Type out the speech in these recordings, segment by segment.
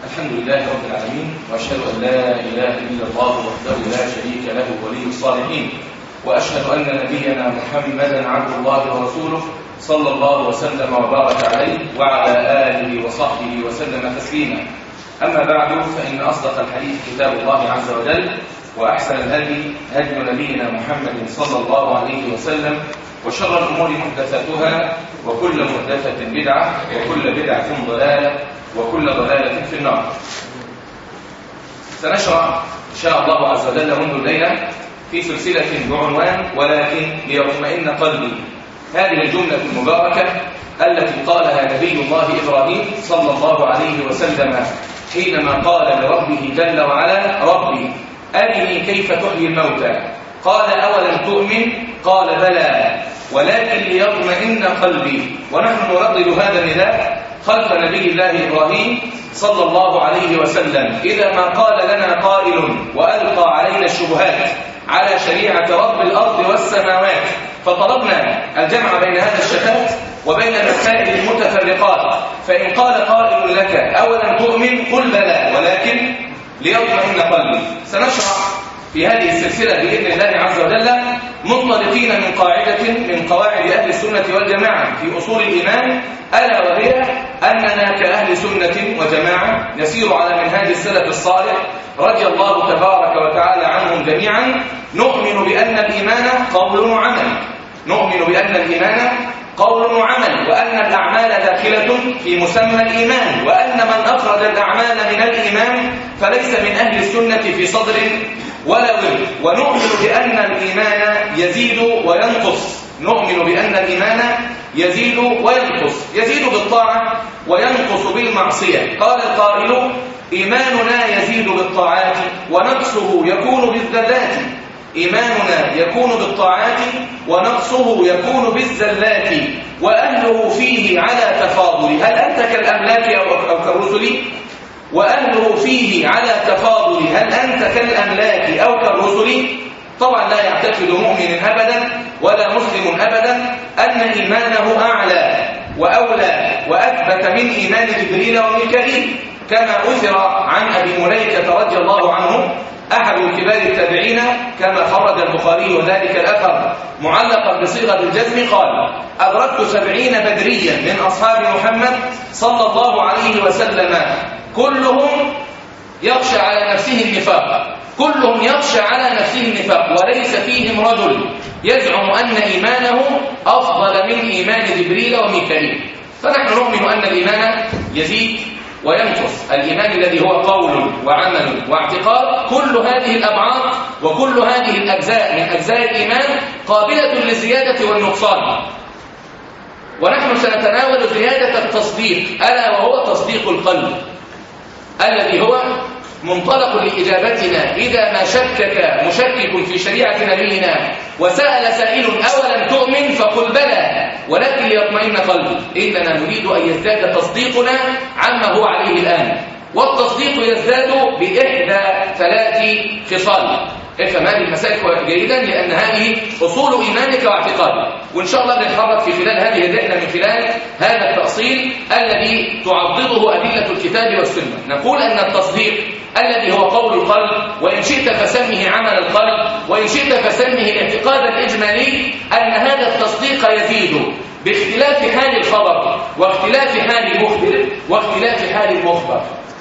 الحمد لله رب العالمين وأشهد أن لا إله إلا الله وحده لا شريك له ولي الصالحين وأشهد أن نبينا محمدا عبد الله ورسوله صلى الله وسلم وبارك عليه وعلى آله وصحبه وسلم تسليما أما بعد فإن أصدق الحديث كتاب الله عز وجل وأحسن الهدي هدي نبينا محمد صلى الله عليه وسلم وشر الأمور محدثاتها وكل محدثة بدعة وكل بدعة ضلالة وكل ضلالة في النار سنشرع إن شاء الله عز وجل منذ الليلة في سلسلة بعنوان ولكن ليطمئن قلبي هذه الجملة المباركة التي قالها نبي الله إبراهيم صلى الله عليه وسلم حينما قال لربه جل وعلا ربي أرني كيف تحيي الموتى قال أولم تؤمن قال بلى ولكن ليطمئن قلبي ونحن نردد هذا النداء خلف نبي الله إبراهيم صلى الله عليه وسلم إذا ما قال لنا قائل وألقى علينا الشبهات على شريعة رب الأرض والسماوات فطلبنا الجمع بين هذا الشتات وبين المسائل المتفرقات فإن قال قائل لك أولم تؤمن قل بلى ولكن ليطمئن قلبي سنشرع في هذه السلسلة بإذن الله عز وجل منطلقين من قاعدة من قواعد أهل السنة والجماعة في أصول الإيمان ألا وهي أننا كأهل سنة وجماعة نسير على منهاج السلف الصالح رضي الله تبارك وتعالى عنهم جميعا نؤمن بأن الإيمان قول وعمل نؤمن بأن الإيمان قول وعمل وأن الأعمال داخلة في مسمى الإيمان وأن من أخرج الأعمال من الإيمان فليس من أهل السنة في صدر ولا ورد ونؤمن بأن الإيمان يزيد وينقص نؤمن بأن الإيمان يزيد وينقص يزيد بالطاعة وينقص بالمعصية قال القائل إيماننا يزيد بالطاعات ونقصه يكون بالذلات إيماننا يكون بالطاعات ونقصه يكون بالزلات وأهله فيه على تفاضل هل أنت كالأملاك أو كالرسل وأهله فيه على تفاضل هل أنت كالأملاك أو كالرسل طبعا لا يعتقد مؤمن أبدا ولا مسلم أبدا أن إيمانه أعلى وأولى وأثبت من إيمان جبريل وميكائيل كما أثر عن أبي مليكة رضي الله عنه أحد كبار التابعين كما خرج البخاري وذلك الأثر معلقا بصيغة الجزم قال أدركت سبعين بدريا من أصحاب محمد صلى الله عليه وسلم كلهم يخشى على نفسه النفاق كلهم يخشى على نفسه النفاق وليس فيهم رجل يزعم أن إيمانه أفضل من إيمان جبريل وميكائيل فنحن نؤمن أن الإيمان يزيد وينقص الإيمان الذي هو قول وعمل واعتقاد كل هذه الأبعاد وكل هذه الأجزاء من أجزاء الإيمان قابلة للزيادة والنقصان ونحن سنتناول زيادة التصديق ألا وهو تصديق القلب الذي هو منطلق لإجابتنا إذا ما شكك مشكك في شريعة نبينا وسأل سائل أولم تؤمن فقل بلى ولكن ليطمئن قلبي إننا نريد أن يزداد تصديقنا عما هو عليه الآن والتصديق يزداد بإحدى ثلاث خصال افهم هذه المسائل جيدا لأن هذه أصول إيمانك واعتقادك وإن شاء الله نتحرك في خلال هذه الرحلة من خلال هذا التأصيل الذي تعضده أدلة الكتاب والسنة نقول أن التصديق الذي هو قول القلب وإن شئت فسمه عمل القلب وإن شئت فسمه الاعتقاد الإجمالي أن هذا التصديق يزيد باختلاف حال الخبر واختلاف حال المخبر واختلاف حال المخبر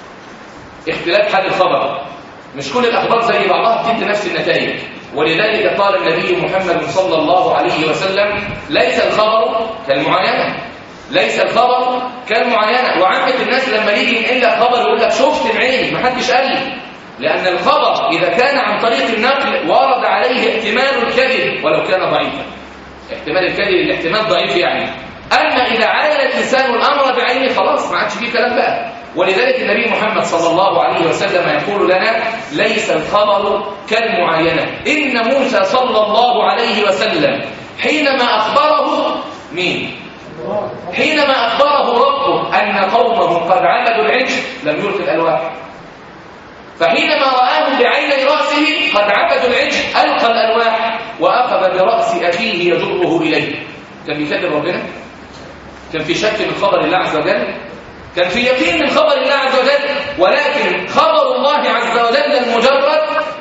اختلاف حال الخبر مش كل الأخبار زي بعضها بتدي نفس النتائج ولذلك قال النبي محمد صلى الله عليه وسلم ليس الخبر كالمعاينة ليس الخبر كالمعاينة وعامة الناس لما يجي ينقل خبر يقول لك شفت بعيني ما حدش قال لي لأن الخبر إذا كان عن طريق النقل ورد عليه احتمال الكذب ولو كان ضعيفا احتمال الكذب الاحتمال ضعيف يعني أما إذا عاين الإنسان الأمر بعينه خلاص ما عادش فيه كلام بقى ولذلك النبي محمد صلى الله عليه وسلم يقول لنا ليس الخبر كالمعاينة إن موسى صلى الله عليه وسلم حينما أخبره مين؟ حينما أخبره ربه أن قومه قد عبدوا العجل لم يلقي الألواح فحينما رآه بعيني رأسه قد عبدوا العجل ألقى الألواح وأخذ برأس أخيه يجره إليه كان بيكذب ربنا؟ كان في شك من خبر الله عز وجل؟ كان في يقين من خبر الله عز وجل ولكن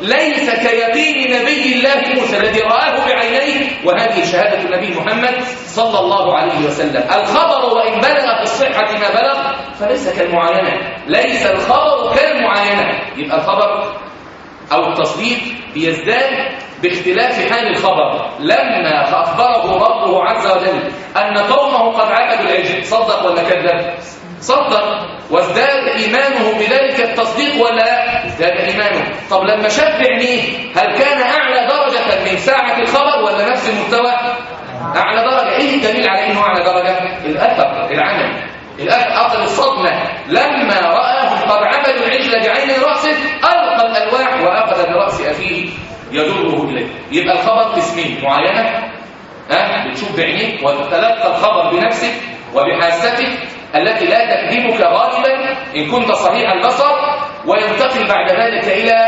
ليس كيقين نبي الله موسى الذي رآه بعينيه وهذه شهادة النبي محمد صلى الله عليه وسلم الخبر وإن بلغ في الصحة ما بلغ فليس كالمعاينة ليس الخبر كالمعاينة يبقى الخبر أو التصديق بيزداد باختلاف حال الخبر لما أخبره ربه عز وجل أن قومه قد عبدوا العجل صدق ولا كذب صدق وازداد إيمانه بذلك التصديق ولا لا ازداد إيمانه طب لما شاف بعينيه هل كان أعلى درجة من ساعة الخبر ولا نفس المستوى أعلى درجة إيه الدليل على إنه أعلى درجة الأثر العمل الأثر الصدمة لما رآهم قد عبدوا العجل بعين رأسه ألقى الألواح وأخذ برأس أخيه يجره إليه يبقى الخبر قسمين معينة ها بتشوف بعينيك وتتلقى الخبر بنفسك وبحاستك التي لا تكذبك غالبا إن كنت صحيح البصر وينتقل بعد ذلك إلى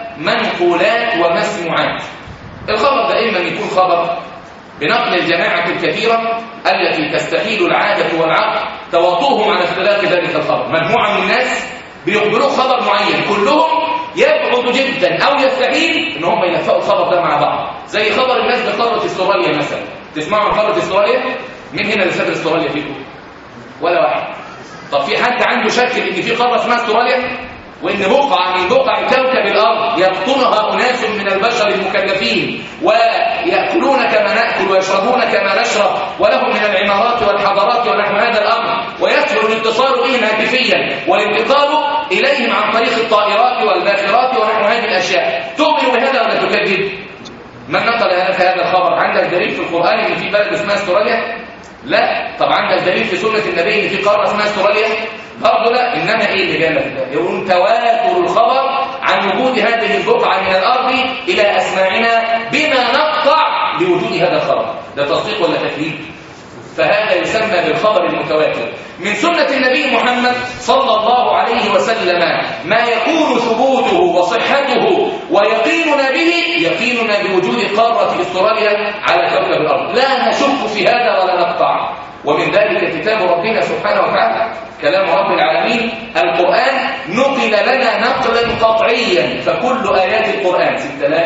منقولات ومسموعات الخبر دائما يكون خبر بنقل الجماعة الكثيرة التي تستحيل العادة والعقل تواطؤهم على اختلاف ذلك الخبر مجموعة من الناس بيخبروه خبر معين كلهم يبعد جدا او يستحيل ان هم يلفقوا الخبر ده مع بعض زي خبر الناس بقاره استراليا مثلا تسمعوا عن قاره استراليا مين هنا اللي سافر استراليا فيكم ولا واحد طب في حد عنده شك ان في قاره اسمها استراليا وان بقعه من بقع كوكب الارض يقطنها اناس من البشر المكلفين وياكلون كما ناكل ويشربون كما نشرب ولهم من العمارات والحضارات ونحو هذا الامر ويسهل الاتصال بهم هاتفيا والانتقال اليهم عن طريق الطائرات والباخرات ونحو هذه الاشياء تؤمن بهذا ولا تكذب من نقل لك هذا الخبر عندك دليل في القران ان في بلد اسمها استراليا لا طب عندك دليل في سنه النبي ان في قاره اسمها استراليا برضه لا انما ايه اللي جالك ده يقول تواتر الخبر عن وجود هذه البقعه من الارض الى اسماعنا بما نقطع لوجود هذا الخبر ده تصديق ولا تكذيب فهذا يسمى بالخبر المتواتر من سنة النبي محمد صلى الله عليه وسلم ما يكون ثبوته وصحته ويقيننا به يقيننا بوجود قارة استراليا على كوكب الأرض لا نشك في هذا ولا نقطع ومن ذلك كتاب ربنا سبحانه وتعالى كلام رب العالمين القرآن نقل لنا نقلا قطعيا فكل آيات القرآن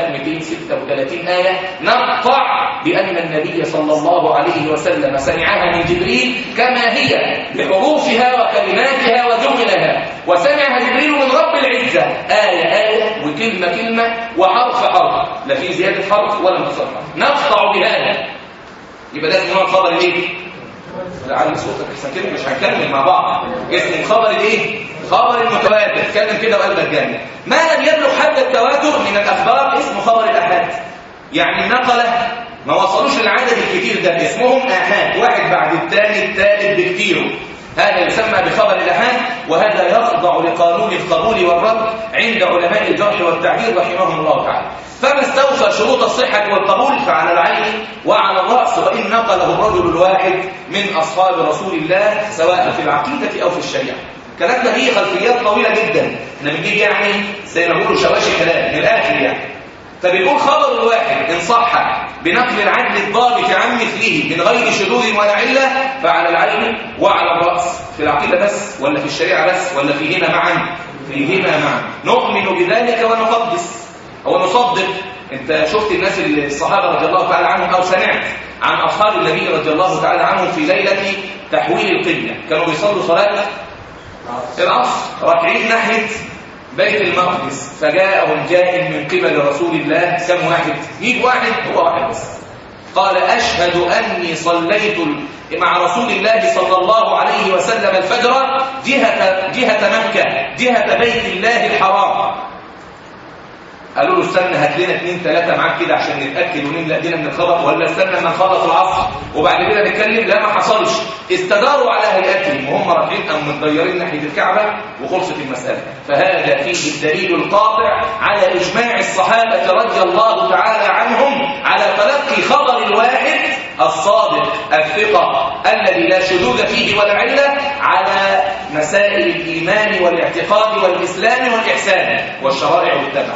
6236 آية نقطع بأن النبي صلى الله عليه وسلم سمعها من جبريل كما هي بحروفها وكلماتها وجملها وسمعها جبريل من رب العزة آية آية وكلمة كلمة وحرف حرف لا في زيادة حرف ولا نقصان حرف نقطع بهذا يبقى ده اسمه الخبر الايه لعل صوتك احسن كده مش هنكمل مع بعض اسم الخبر الايه خبر المتواتر اتكلم كده وقلبك جامد ما لم يبلغ حد التواتر من الاخبار اسمه خبر الاحاد يعني النقله ما وصلوش للعدد الكتير ده اسمهم احاد واحد بعد الثاني الثالث بكتيره هذا يسمى بخبر الأحاد وهذا يخضع لقانون القبول والرد عند علماء الجرح والتعديل رحمهم الله تعالى فما استوفى شروط الصحة والقبول فعلى العين وعلى الرأس وإن نقله الرجل الواحد من أصحاب رسول الله سواء في العقيدة أو في الشريعة الكلام ده فيه خلفيات طويلة جدا احنا بنجيب يعني زي ما بيقولوا شواشي كلام من الآخر يعني فبيقول خبر الواحد إن صح بنقل العدل الضابط عن مثله من غير شذوذ ولا علة فعلى العين وعلى الرأس في العقيدة بس ولا في الشريعة بس ولا فيهما معا فيهما معا نؤمن بذلك ونقدس أو نصدق انت شفت الناس الصحابة رضي الله تعالى عنهم أو سمعت عن أصحاب النبي رضي الله تعالى عنهم في ليلة تحويل القبلة كانوا بيصلوا صلاة العصر راكعين ناحية بيت المقدس فجاءهم جاء من قبل رسول الله كم واحد 100 واحد هو واحد بس قال أشهد أني صليت مع رسول الله صلى الله عليه وسلم الفجر جهة, جهة مكة جهة بيت الله الحرام قالوا له استنى هات لنا اثنين ثلاثه معاك كده عشان نتاكد ونملا ايدينا من الخبر ولا استنى اما نخلص العصر وبعد كده نتكلم لا ما حصلش استداروا على هيئتهم وهم رايحين او متغيرين ناحيه الكعبه وخلصت المساله فهذا فيه الدليل القاطع على اجماع الصحابه رضي الله تعالى عنهم على تلقي خبر الواحد الصادق الثقه الذي لا شذوذ فيه ولا عله على مسائل الايمان والاعتقاد والاسلام والاحسان والشرائع والتبع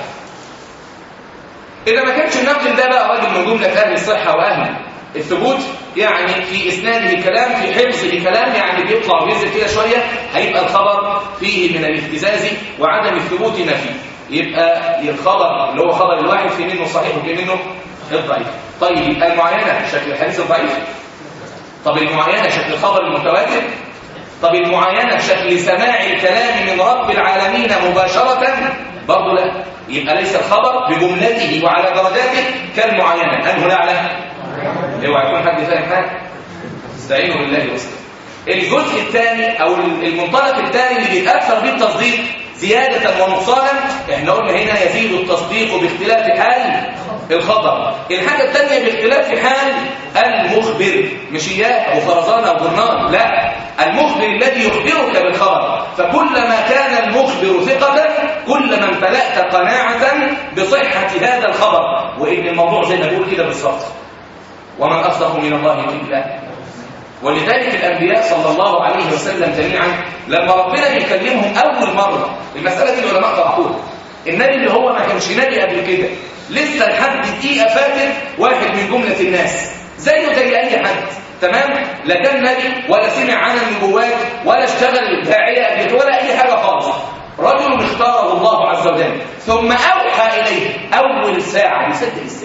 إذا ما كانش النقل ده بقى راجل من جملة أهل الصحة وأهل الثبوت يعني في إسناده كلام في حفظه كلام يعني بيطلع وينزل كده شوية هيبقى الخبر فيه من الاهتزاز وعدم الثبوت نفي يبقى الخبر اللي هو خبر الواحد في منه صحيح وفي منه الضعيف طيب المعينة شكل الحديث الضعيف طب المعينة شكل الخبر المتواتر طب المعينة شكل سماع الكلام من رب العالمين مباشرة برضه لا يبقى ليس الخبر بجملته وعلى درجاته كالمعينة أنه لا أعلم اوعى يكون حد فاهم حاجة استعينوا بالله واسلم الجزء الثاني أو المنطلق الثاني اللي بيتأثر به التصديق زيادة ونقصانا احنا قلنا هنا يزيد التصديق باختلاف حال الخطر الحاجة الثانية باختلاف حال المخبر مش إياه أو خرزان أو جرنان لا المخبر الذي يخبرك بالخبر فكلما كان المخبر ثقة كلما امتلأت قناعة بصحة هذا الخبر وإن الموضوع زي ما بقول كده بالظبط ومن أصدق من الله قيلا ولذلك الأنبياء صلى الله عليه وسلم جميعا لما ربنا يكلمهم أول مرة المسألة دي العلماء طرحوها النبي اللي هو ما كانش نبي قبل كده لسه لحد دقيقة فاتت واحد من جملة الناس زيه زي أي حد تمام لا كان نبي ولا سمع عن النبوات ولا اشتغل داعية قبل ولا أي حاجة خالص رجل اختاره الله عز وجل ثم أوحى إليه أول ساعة يصدق إزاي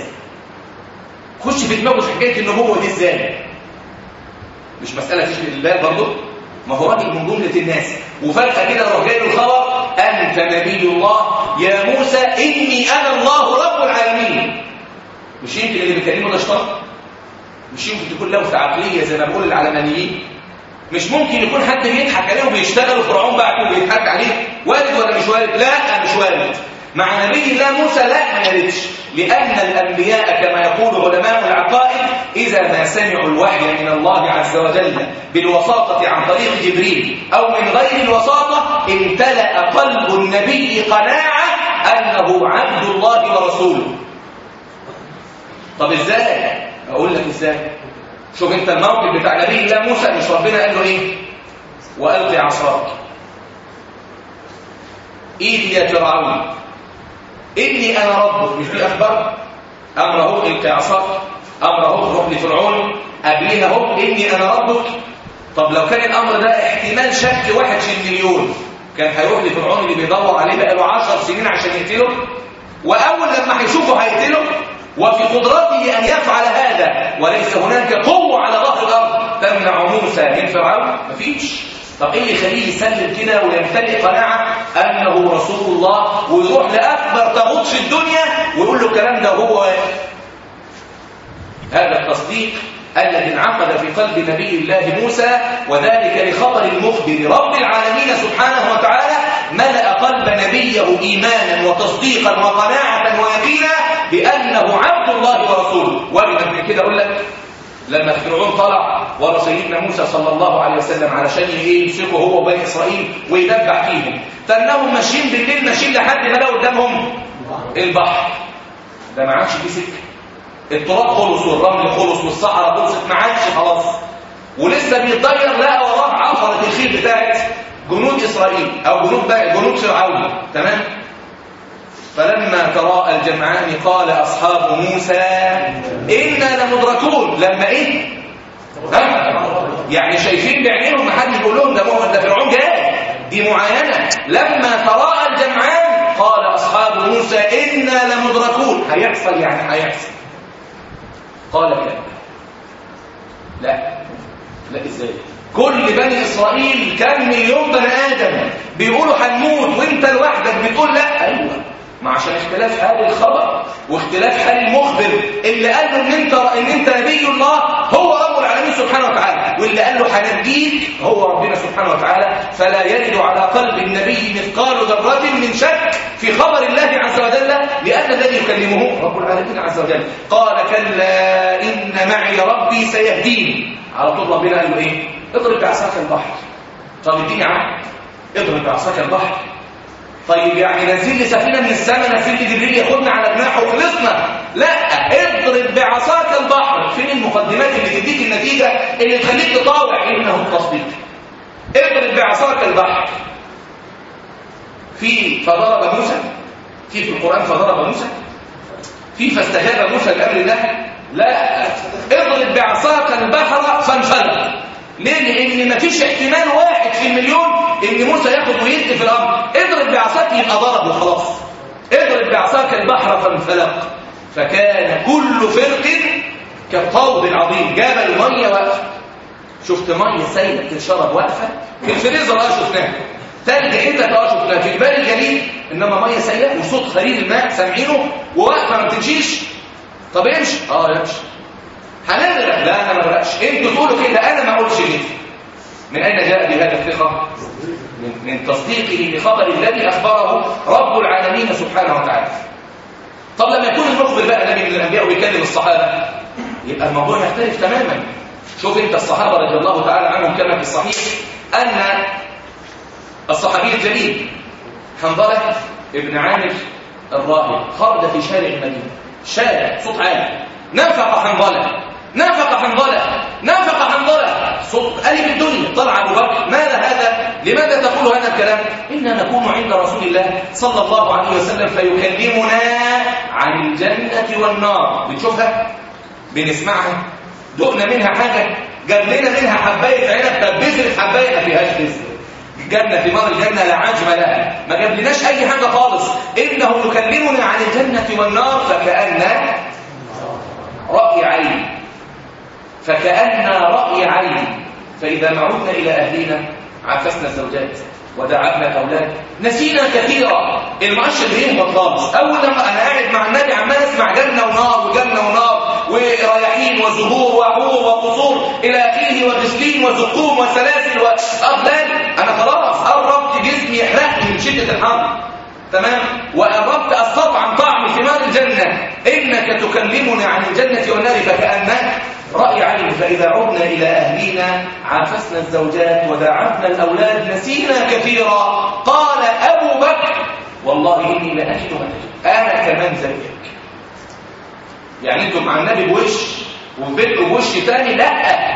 خش في دماغه حكاية النبوة دي إزاي مش مسألة تشغل البال برضه ما هو راجل من جملة الناس وفجأة كده لو جاي له الخبر أنت نبي الله يا موسى إني أنا الله رب العالمين مش يمكن اللي بيكلمه ده شطار مش يمكن تكون له عقلية زي ما بقول العلمانيين مش ممكن يكون حد بيضحك عليه وبيشتغل وفرعون بعته وبيضحك عليه وارد ولا مش وارد لا مش وارد مع نبي الله موسى لا ما يردش لأن الأنبياء كما يقول علماء العقائد إذا ما سمعوا الوحي من الله عز وجل بالوساطة عن طريق جبريل أو من غير الوساطة امتلأ قلب النبي قناعة أنه عبد الله ورسوله طب إزاي؟ أقول لك إزاي؟ شوف أنت الموقف بتاع نبي الله موسى مش ربنا قال له إيه؟ وألقي عصاك إيدي يا فرعون إني أنا ربك مش في أخبار أمره إلقي عصاك أمره روح لفرعون قبلها هو إني أنا ربك طب لو كان الأمر ده احتمال شك واحد في المليون كان هيروح لفرعون اللي بيدور عليه بقى له 10 سنين عشان يقتله وأول لما هيشوفه هيقتله وفي قدرته أن يفعل هذا وليس هناك قوة على ظهر الأرض تمنع موسى من فرعون مفيش طب ايه اللي يخليه يسلم كده ويمتلئ قناعه انه رسول الله ويروح لاكبر طاغوت في الدنيا ويقول له الكلام ده وهو هذا التصديق الذي انعقد في قلب نبي الله موسى وذلك لخبر المخبر رب العالمين سبحانه وتعالى ملأ قلب نبيه إيمانا وتصديقا وقناعة ويقينا بأنه عبد الله ورسوله وأجمل من كده أقول لك لما فرعون طلع ورا سيدنا موسى صلى الله عليه وسلم علشان يمسكه هو وبني اسرائيل ويدبح فيهم فانهم ماشيين بالليل ماشيين لحد ما لقوا قدامهم البحر ده ما عادش فيه سكه التراب خلص والرمل خلص والصحراء خلصت ما عادش خلاص ولسه بيتغير لقى وراه عفره الخيل بتاعت جنود اسرائيل او جنود جنود فرعون تمام فلما تراءى الجمعان قال أصحاب موسى إنا لمدركون لما إيه؟ ها؟ يعني شايفين بعينهم ما حد يقول لهم ده ده فرعون جاي دي معاينة لما تراءى الجمعان قال أصحاب موسى إنا لمدركون هيحصل يعني هيحصل قال كلا لا لا إزاي كل بني إسرائيل كان مليون بني آدم بيقولوا هنموت وانت لوحدك بتقول لا أيوه ما عشان اختلاف حال الخبر واختلاف حال المخبر اللي قال له ان انت ان انت نبي الله هو رب العالمين سبحانه وتعالى واللي قال له هنجيك هو ربنا سبحانه وتعالى فلا يرد على قلب النبي مثقال ذره من شك في خبر الله عز وجل لان الذي يكلمه رب العالمين عز وجل قال كلا ان معي ربي سيهدين على طول ربنا قال له ايه اضرب بعصاك البحر طب اديني عقل اضرب بعصاك البحر طيب يعني نزل لي سفينه من السماء نزل لي جبريل ياخدنا على جناحه وخلصنا لا اضرب بعصاك البحر فين المقدمات اللي تديك النتيجه اللي تخليك تطاوع انه التصديق اضرب بعصاك البحر في فضرب موسى في في القران فضرب موسى في فاستجاب موسى لامر الله لا اضرب بعصاك البحر فانفلق ليه؟ لأن مفيش احتمال واحد في المليون إن موسى ياخد ويدي في الأرض اضرب بعصاك يبقى ضرب وخلاص اضرب بعصاك البحر فانفلق فكان كل فرق كالطود العظيم جبل ميه واقفه شفت ميه سايله بتتشرب واقفه في الفريزر اه شفناها ثلج حته اه شفناها في جبال الجليد انما ميه سايله وصوت خليل الماء سامعينه وواقفه ما بتمشيش طب امشي اه يمشي هنغرق لا انا ما اغرقش انتوا تقولوا كده انا ما اقولش كده من اين جاء بهذا الثقه من, من تصديقه بخبر الذي اخبره رب العالمين سبحانه وتعالى طب لما يكون المخبر بقى نبي من الانبياء ويكلم الصحابه يبقى الموضوع يختلف تماما شوف انت الصحابه رضي الله تعالى عنهم كما في الصحيح ان الصحابي الجليل حنظله ابن عامر الراهب خرج في شارع المدينه شارع صوت عالي نفق حنظله نفق حنظله نفق حنظله صوت قلب الدنيا طلع ابو بكر ماذا هذا لماذا تقول هذا الكلام انا نكون عند رسول الله صلى الله عليه وسلم فيكلمنا عن الجنه والنار بنشوفها بنسمعها دقنا منها حاجه جاب لنا منها حبايه عنب طب بذره حبايه ما فيهاش بذره الجنة في نار الجنة لا عجب لها ما جابلناش أي حاجة خالص إنه يكلمنا عن الجنة والنار فكأن رأي عين فكأن رأي عين فإذا معودنا إلى أهلنا عفسنا الزوجات ودعبنا الأولاد نسينا كثيرا المؤشر بيهبط خالص أول لما أنا قاعد مع النبي عمال أسمع جنة ونار وجنة ونار ورياحين وزهور وحور وقصور إلى آخره وتسليم وزقوم وسلاسل وأغلال أنا خلاص قربت جسمي يحرقني من شدة الحر تمام وقربت استطعم طعم ثمار الجنة إنك تكلمنا عن الجنة والنار فكأنك رأي عين فإذا عدنا إلى أهلنا عافسنا الزوجات وداعبنا الأولاد نسينا كثيرا قال أبو بكر والله إني لأجد ما تجد أنا كمان زيك يعني أنتم مع النبي بوش وبدء بوش تاني لا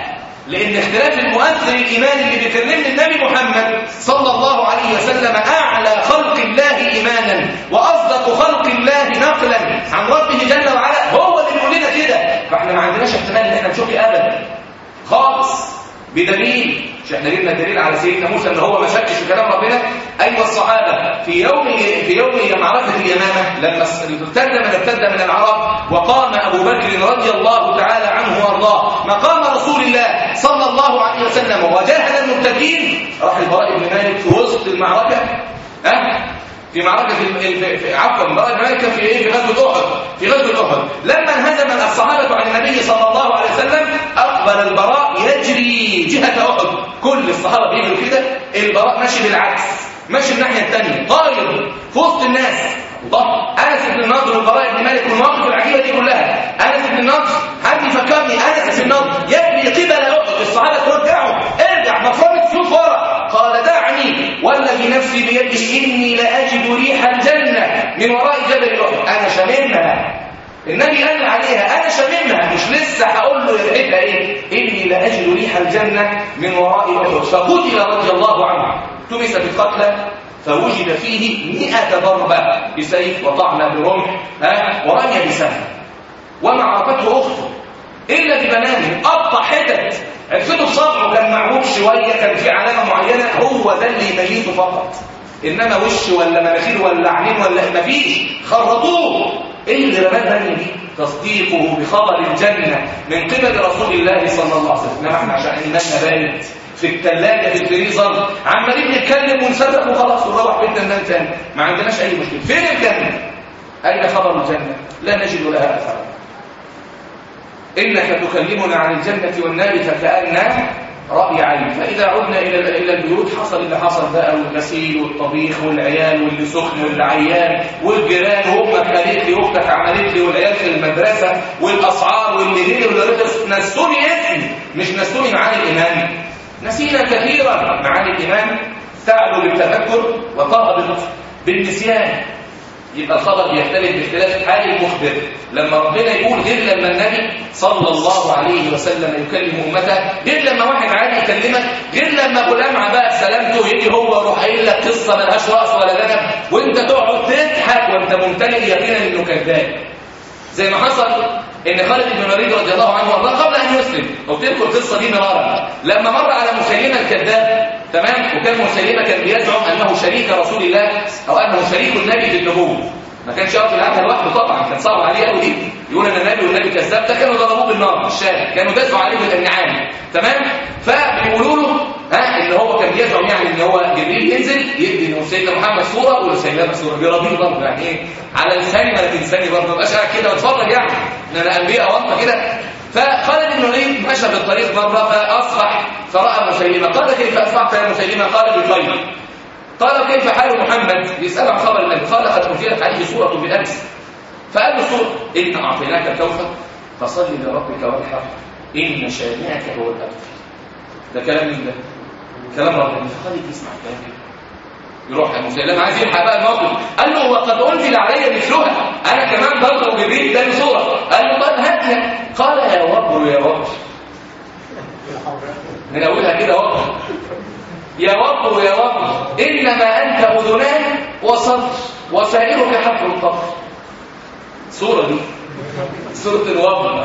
لأن اختلاف المؤثر الإيماني اللي بيكلمني النبي محمد صلى الله عليه وسلم أعلى خلق الله إيمانا وأصدق خلق الله نقلا عن ربه جل وعلا هو اللي بيقول لنا كده فاحنا ما عندناش احتمال ان احنا نشوف ابدا خالص بدليل مش احنا جبنا دليل على سيدنا موسى ان هو ما شكش في كلام ربنا ايوه الصحابه في يوم في يوم معركه اليمامه لما ارتد من ارتد من العرب وقام ابو بكر رضي الله تعالى عنه وارضاه مقام رسول الله صلى الله عليه وسلم وجاهد المرتدين راح البراء بن مالك في وسط المعركه ها في معركة في عفوا المرأة الملكة في ايه في غزوة أحد في غزوة أحد لما انهزم الصحابة عن النبي صلى الله عليه وسلم أقبل البراء يجري جهة أحد كل الصحابة بيجروا كده البراء ماشي بالعكس ماشي الناحية الثانية طاير في وسط الناس الله أنس بن النضر والبراء بن مالك والمواقف العجيبة دي كلها أنس بن النضر حد يفكرني أنس بن النضر يجري قبل أحد الصحابة ترجعوا ارجع مفرمة السيوف ورا قال دعني والذي نفسي بيده إني لأجد ريح الجنة من وراء جبل أحد أنا شممها النبي قال عليها أنا شممها مش لسه هقول له ريحتها إيه إني لأجد ريح الجنة من وراء أحد فقتل رضي الله عنه تمس في القتلى فوجد فيه مئة ضربة بسيف وطعنة برمح ها ورمي بسهم وما عرفته أخته إلا ببنانه قطع حتت عرفته بصبعه كان معوج شوية كان في علامة معينة هو ده اللي يميزه فقط إنما وش ولا مناخير ولا عينين ولا مفيش خرطوه إيه اللي رماه دم دي تصديقه بخبر الجنة من قبل رسول الله صلى الله عليه وسلم احنا عشان إيماننا بارد في الثلاجة في الفريزر عمالين نتكلم ونصدق وخلاص ونروح بيتنا ننام تاني ما عندناش أي مشكلة فين الجنة؟ أين خبر الجنة؟ لا نجد لها أثرا إنك تكلمنا عن الجنة والنار فكأن رأي عين فإذا عدنا إلى إلى البيوت حصل اللي حصل بقى والغسيل والطبيخ والعيال واللي سخن واللي عيان والجيران وأمك قالت لي وأختك عملت لي والعيال في المدرسة والأسعار واللي غير واللي رخص نسوني اسمي مش نسوني معاني الإيمان نسينا كثيرا معاني الإيمان تعلو بالتذكر وطاب بالنسيان يبقى الخبر بيختلف باختلاف حال المخبر لما ربنا يقول غير لما النبي صلى الله عليه وسلم يكلم امته غير لما واحد عادي يكلمك غير لما غلام عباء سلامته يجي هو يروح قايل لك قصه ملهاش راس ولا ذنب وانت تقعد تضحك وانت ممتلئ يقينا انه كذاب زي ما حصل ان خالد بن الوليد رضي الله عنه وارضاه قبل ان يسلم قلت لكم القصه دي مرارا لما مر على مسيلمه الكذاب تمام وكان مسيلمه كان بيزعم انه شريك رسول الله او انه شريك النبي في النبوه ما كانش يعرف يلعبها لوحده طبعا كان صعب عليه قوي دي يقول ان النبي والنبي كذاب ده كانوا ضربوه بالنار في الشارع كانوا داسوا عليه بالنعام تمام فبيقولوا له ها ان هو كان بيزعم يعني ان هو جبريل ينزل يدي لسيدنا محمد صوره ولسيدنا صوره بيراضيه برضه يعني ايه على لساني ما تنساني برضه ما بقاش قاعد كده واتفرج يعني ان انا انبياء وانت كده فخالد بن الوليد مشى في الطريق مره فاصبح فراى مسيلمه قال كيف اصبحت يا مسيلمه قال بخير قال كيف حال محمد يسال عن خبر النبي قال قد انزلت عليه سوره بالامس فقال له السوره ان اعطيناك الكوثر فصل لربك وانحر ان شانئك هو الابتر ده كلام مين ده كلام ربنا فخالد يسمع الكلام كده يروح مسيلمة عايز يلحق بقى الموقف قال له وقد انزل علي مثلها انا كمان برضه جبريل اداني صوره قال له طيب هات قال يا وبر يا وبر من اولها كده وبر يا وبر يا وبر انما انت اذنان وصدر وسائرك حفر القبر صوره دي صوره الوبر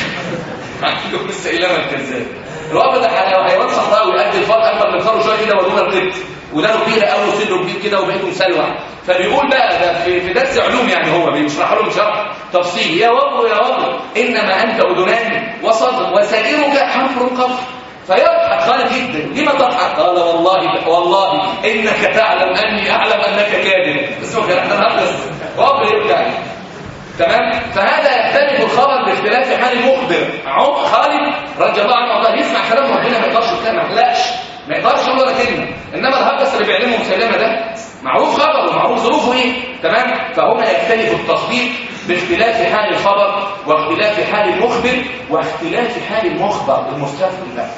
عندكم السيلمه الكذاب الوبر ده حيوان صحراوي قد الفرق اكبر من الفرق شويه كده ودون القط ودانه كبيره قوي وصدره كبير كده وبقيته مسلوع فبيقول بقى ده في, في درس علوم يعني هو بيشرح لهم شرح تفصيل يا وبر يا وبر انما انت اذنان وصدر وسائرك حفر القبر فيضحك خالد جدا لما تضحك قال والله والله انك تعلم اني اعلم انك كاذب بس هو كلام ده وابر يرجع تمام فهذا يختلف الخبر باختلاف حال المخبر عمر خالد رضي الله عنه الله يسمع كلام ربنا ما يقدرش يتكلم ما يقلقش ما يقدرش يقول ولا كلمه انما الهجس اللي بيعلمه مسلمه ده معروف خبره ومعروف ظروفه ايه تمام فهنا يختلف التخطيط باختلاف حال الخبر واختلاف حال المخبر واختلاف حال المخبر المستقبل بقى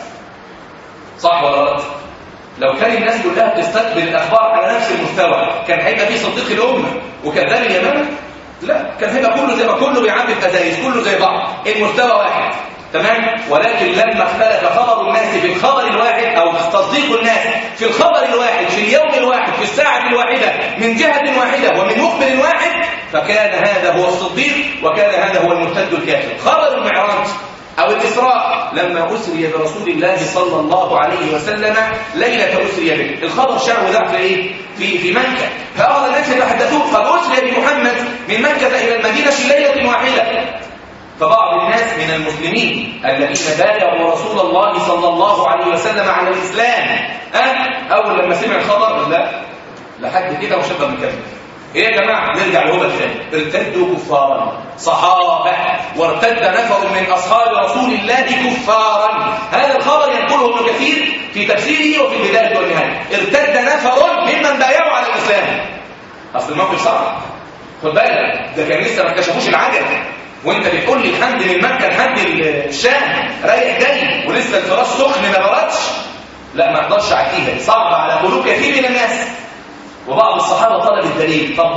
صح ولا غلط لو كان الناس كلها بتستقبل الاخبار على نفس المستوى كان هيبقى في صديق الامه وكذاب اليمامه لا كان هيبقى كله زي ما كله بيعدي في ازايز كله زي بعض المستوى واحد تمام ولكن لما اختلف خبر الناس في الخبر الواحد او تصديق الناس في الخبر الواحد في اليوم الواحد في الساعه الواحده من جهه واحده ومن مخبر واحد فكان هذا هو الصديق وكان هذا هو المرتد الكافر خبر المعراج أو الإسراء لما أسري برسول الله صلى الله عليه وسلم ليلة أسري به الخبر شعب ذا في إيه؟ في, في مكة فأخذ الناس يتحدثون قد أسري بمحمد من مكة إلى المدينة في ليلة واحدة فبعض الناس من المسلمين الذين بايعوا رسول الله صلى الله عليه وسلم على الإسلام أه؟ أول لما سمع الخبر لا لحد كده مش هقدر نكمل ايه يا جماعه نرجع لهما الثاني ارتدوا كفارا صحابه وارتد نفر من اصحاب رسول الله كفارا هذا الخبر ينقله ابن كثير في تفسيره وفي البدايه والنهايه ارتد نفر ممن بايعوا على الاسلام اصل الموقف صعب خد بالك ده كان لسه ما اكتشفوش العجل وانت بتقول لي الحمد من مكه لحد الشام رايح جاي ولسه الفراش سخن ما بردش لا ما اقدرش اعديها صعب على قلوب كثير من الناس وبعض الصحابة طلب الدليل طب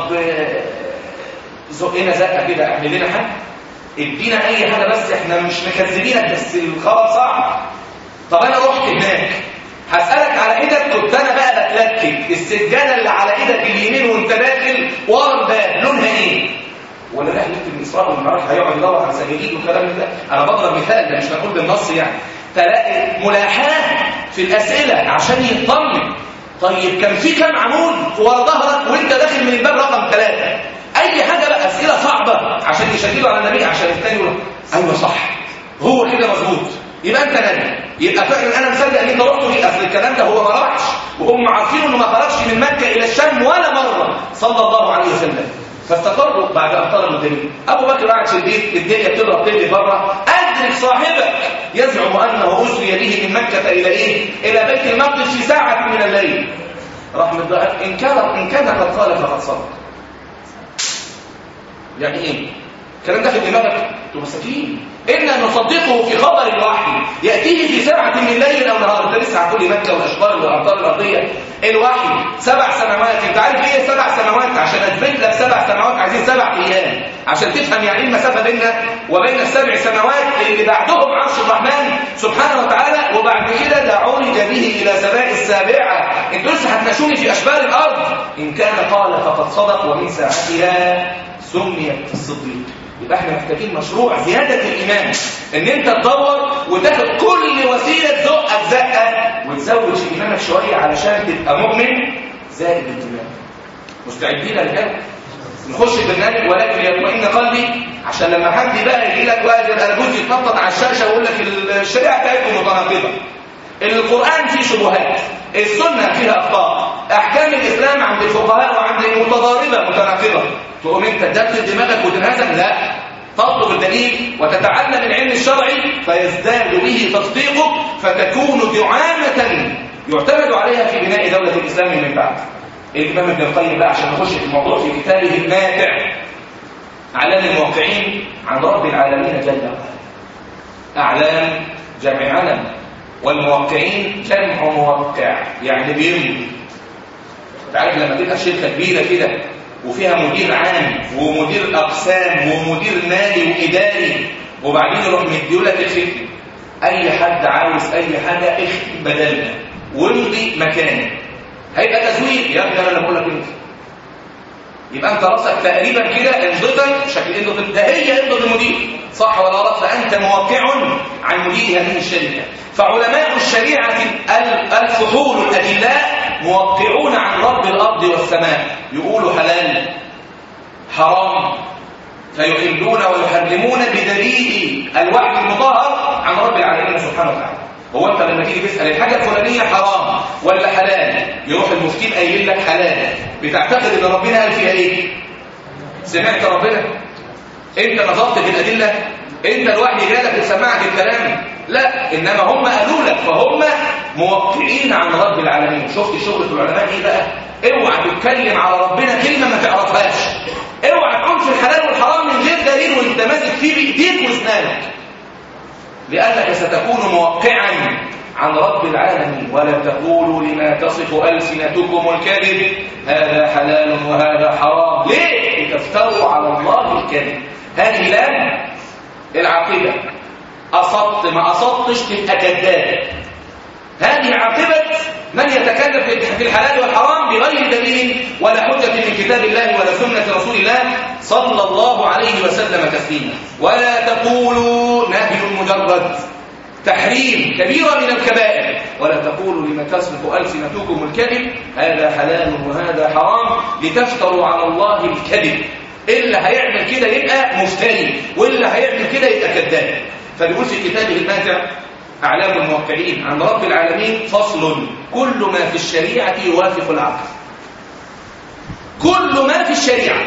زقنا زقة كده اعمل لنا حاجة ادينا اي حاجة بس احنا مش مكذبينك بس الخبر صعب طب انا رحت هناك هسألك على ايدك كنت انا بقى بتلكك السجادة اللي على ايدك اليمين وانت داخل ورا الباب لونها ايه ولا لا يمكن الاسراء والمعراج هيقعد يدور على سجاجيد والكلام ده انا بضرب مثال ده مش بقول بالنص يعني تلاقي ملاحاه في الاسئله عشان يطمن طيب كان في كام عمود ورا ظهرك وانت داخل من الباب رقم ثلاثة اي حاجة بقى اسئلة صعبة عشان يشددوا على النبي عشان الثاني يقول ايوه صح هو كده مظبوط يبقى انت نبي يبقى فعلا انا مصدق ان انت رحت ليه اصل الكلام ده هو ما راحش وهم عارفين انه ما خرجش من مكة الى الشام ولا مرة صلى الله عليه وسلم فافتكروا بعد ان طلب الدليل ابو بكر قاعد في البيت الدنيا بتضرب تجري بره ادرك صاحبك يزعم انه اسري به من مكه الى ايه الى بيت المقدس في ساعه من الليل رحمه الله ان كان ان كان قد قال فقد صدق يعني ايه الكلام ده في دماغك انتوا مساكين إنا نصدقه في خبر الوحي يأتيه في سبعة من ليل أو نهار أنت لسه هتقول لي مكة والأشجار والأمطار الأرضية الوحي سبع سنوات أنت عارف إيه سبع سنوات عشان أثبت لك سبع سنوات عايزين سبع أيام عشان تفهم يعني إيه المسافة بيننا وبين السبع سنوات اللي بعدهم عرش الرحمن سبحانه وتعالى وبعد كده لعرج به إلى سماء السابعة أنتوا لسه هتناقشوني في أشبال الأرض إن كان قال فقد صدق ومن ساعتها سميت الصديق يبقى احنا محتاجين مشروع زيادة الإيمان ان انت تدور وتاخد كل وسيلة تزقك زقة وتزود في إيمانك شوية علشان تبقى مؤمن زائد الإيمان مستعدين يا رجاله نخش البرنامج ولكن ليطمئن قلبي عشان لما حد بقى يجي لك واحد الارجوز يتنطط على الشاشه ويقول لك الشريعه بتاعتكم متناقضه القران فيه شبهات السنه فيها اخطاء احكام الاسلام عند الفقهاء وعند المتضاربه متناقضه تقوم انت تدخل دماغك وتنهزم لا تطلب الدليل وتتعلم العلم الشرعي فيزداد به تصديقك فتكون دعامه يعتمد عليها في بناء دوله الاسلام من بعد الإمام ابن القيم بقى عشان نخش في الموضوع في كتابه الماتع أعلام الموقعين عن رب العالمين جل وعلا أعلام جمع علم والموقعين جمع موقع يعني بيمضي تعرف لما تبقى شركة كبيرة كده وفيها مدير عام ومدير أقسام ومدير مالي وإداري وبعدين يروح مديولك الختم أي حد عاوز أي حاجة اختم بدلنا وامضي مكانه هيبقى تزوير يا ابني انا اللي بقول لك انت يبقى انت راسك تقريبا كده انضتك شكل انضت ده هي انضت المدير صح ولا غلط فانت موقع عن مدير هذه الشركه فعلماء الشريعه الفحول الادلاء موقعون عن رب الارض والسماء يقولوا حلال حرام فيحلون ويحرمون بدليل الوحي المطهر عن رب العالمين سبحانه وتعالى هو انت لما تيجي تسال الحاجه الفلانيه حرام ولا حلال يروح المفتي قايل لك حلال بتعتقد ان ربنا قال فيها ايه سمعت ربنا انت نظرت في الادله انت الوحي جالك وسمعك الكلام لا انما هم قالوا لك فهم موقعين عن رب العالمين شفت شغله العلماء ايه بقى اوعى تتكلم على ربنا كلمه ما تعرفهاش اوعى تقول في الحلال والحرام من غير دليل وانت ماسك فيه بايديك واسنانك لأنك ستكون موقعا عن رب العالمين ولا تقولوا لما تصف ألسنتكم الكذب هذا حلال وهذا حرام ليه؟ لتفتروا على الله الكذب هذه لام العاقبة أصبت ما أصبتش تبقى كذاب هذه عاقبة من يتكلم في الحلال والحرام بغير دليل ولا حجة من كتاب الله ولا سنة رسول الله صلى الله عليه وسلم تسليما ولا تقولوا نهي مجرد تحريم كبيرة من الكبائر ولا تقولوا لما تصف ألسنتكم الكذب هذا حلال وهذا حرام لتفتروا على الله الكذب اللي هيعمل كده يبقى مفتري واللي هيعمل كده يبقى كذاب فبيقول في كتابه الماتع أعلام الموقعين عن رب العالمين فصل كل ما في الشريعة يوافق العقل كل ما في الشريعة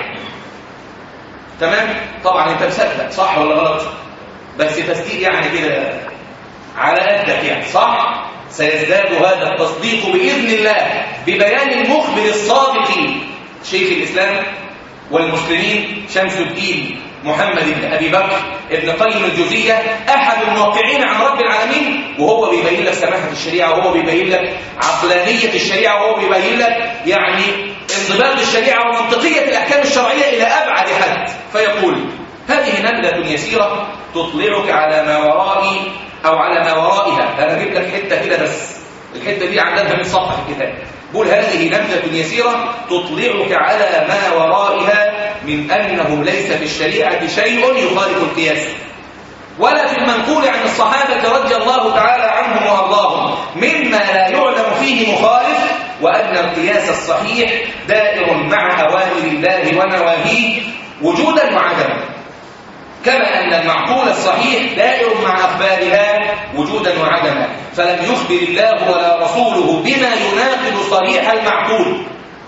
تمام طبعا انت مصدق صح ولا غلط بس تصديق يعني كده على قدك يعني صح سيزداد هذا التصديق بإذن الله ببيان المخبر الصادق شيخ الإسلام والمسلمين شمس الدين محمد بن أبي بكر ابن قيم الجوزية أحد الموقعين عن رب العالمين وهو بيبين لك سماحة الشريعة وهو بيبين لك عقلانية الشريعة وهو بيبين لك يعني انضباط الشريعة ومنطقية الأحكام الشرعية إلى أبعد حد فيقول هذه نبذة يسيرة تطلعك على ما ورائي أو على ما ورائها أنا أجيب لك حتة كده بس الحتة دي عندها من صفحة الكتاب بقول هذه نبذة يسيرة تطلعك على ما ورائها من أنه ليس في الشريعة شيء يخالف القياس ولا في المنقول عن الصحابة رضي الله تعالى عنهم وأرضاهم مما لا يعلم فيه مخالف وأن القياس الصحيح دائر مع أوامر الله ونواهيه وجودا وعدما كما أن المعقول الصحيح دائر مع أخبارها وجودا وعدما فلم يخبر الله ولا رسوله بما يناقض صريح المعقول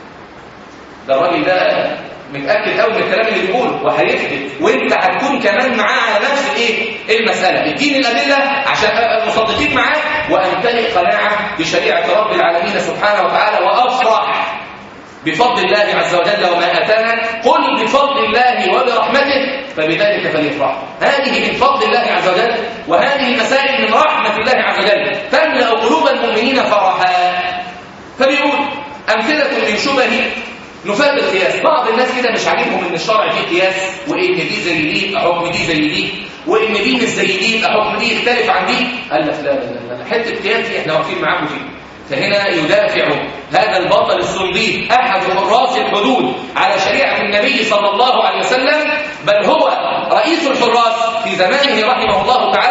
ده الراجل ده متأكد قوي من الكلام اللي بيقوله وهيثبت وانت هتكون كمان معاه على نفس الايه المسألة اديني الأدلة عشان ابقى مصدقين معاه وامتلئ قناعة بشريعة رب العالمين سبحانه وتعالى وافرح بفضل الله عز وجل وما أتانا قل بفضل الله وبرحمته فبذلك فليفرح هذه من فضل الله عز وجل وهذه المسائل من رحمة الله عز وجل تملأ قلوب المؤمنين فرحا فبيقول أمثلة من شبه نفاذ القياس بعض الناس كده مش عاجبهم ان الشرع فيه قياس وان دي زي دي حكم دي زي دي وان دي مش زي دي حكم دي يختلف عن دي قال لك لا لا لا, لا. حته قياس دي احنا واقفين معاكم فيه فهنا يدافع هذا البطل الصنديق أحد حراس الحدود على شريعة النبي صلى الله عليه وسلم بل هو رئيس الحراس في زمانه رحمه الله تعالى